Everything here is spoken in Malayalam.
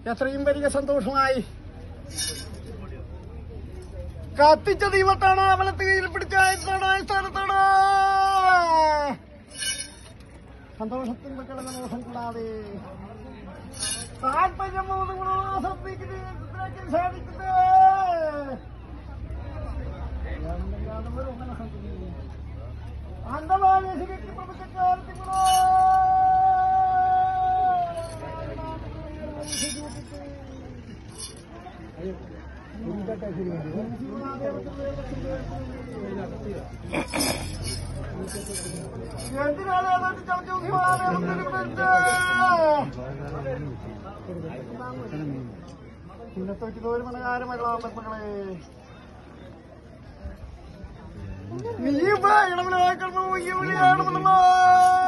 എത്രയും വലിയ സന്തോഷമായി കത്തിച്ച ദൈവത്താണ് അവളെ തീയിൽ പിടിച്ച സ്ഥാണ് സ്ഥാനത്താണ് സന്തോഷത്തിൽ കിടന്ന മോശം കൂടാതെ താല്പര്യം സാധിക്കുന്നത് അന്ധമായ ശരിക്ക് പ്രപഞ്ചക്കാലത്തിലോ എന്തിനാണ് അതൊക്കെ കളിച്ചു ഇന്നത്തെ വെച്ച് ഒരു മനകാരം മകളാണ് മക്കളെ നീ ഇവിടെയാണെന്നല്ലോ